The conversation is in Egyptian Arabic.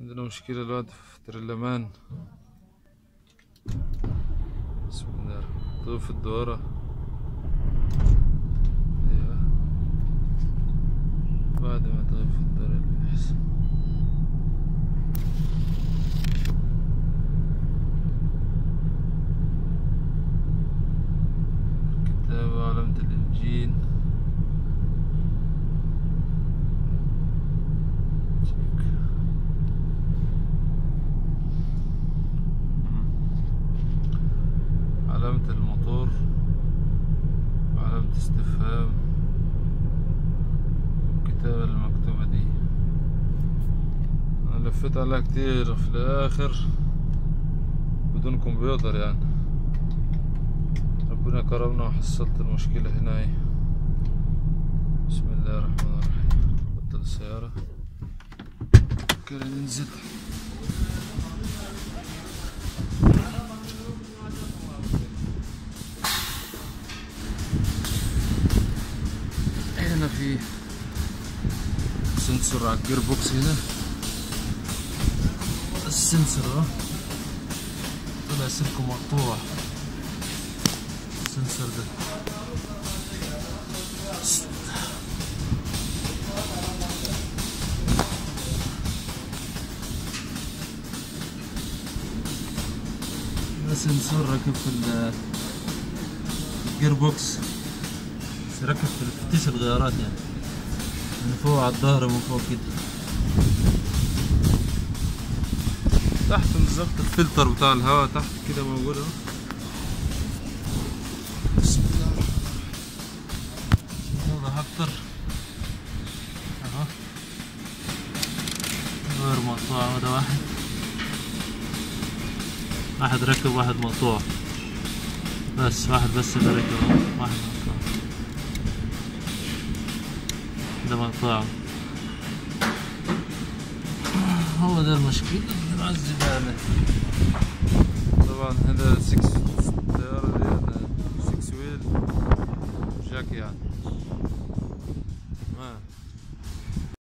عندنا مشكلة الوقت في تريلامان بسم الله الرحمن طوف الدورة ايوه بعد ما طيف الدورة اللي بيحصل كتاب علامة الإنجيل تشيك. علامة الموتور وعلامة استفهام الكتابة المكتوبة دي أنا لفيت عليها كتير في الآخر بدون كمبيوتر يعني ربنا كرمنا وحصلت المشكلة هنا اهي. بسم الله الرحمن الرحيم بطل السيارة كده ننزل هنا في سنسور على الجير بوكس هنا السنسور اهو طلع سلكه مقطوع السنسور ده ده سنسور راكب في ال- في الجير بوكس بس راكب في فتيس الغيارات يعني من فوق على الظهر ومن فوق كده تحت بالظبط الفلتر بتاع الهواء تحت كده موجود اهو بسم الله الرحمن الرحيم واضح اكتر اهو غير مقطوع اهو ده واحد واحد راكب واحد مقطوع بس واحد بس اللي راكب اهو واحد مقطوع ده مقطوع هو ده المشكلة اللي معذب عليه طبعا هذا 6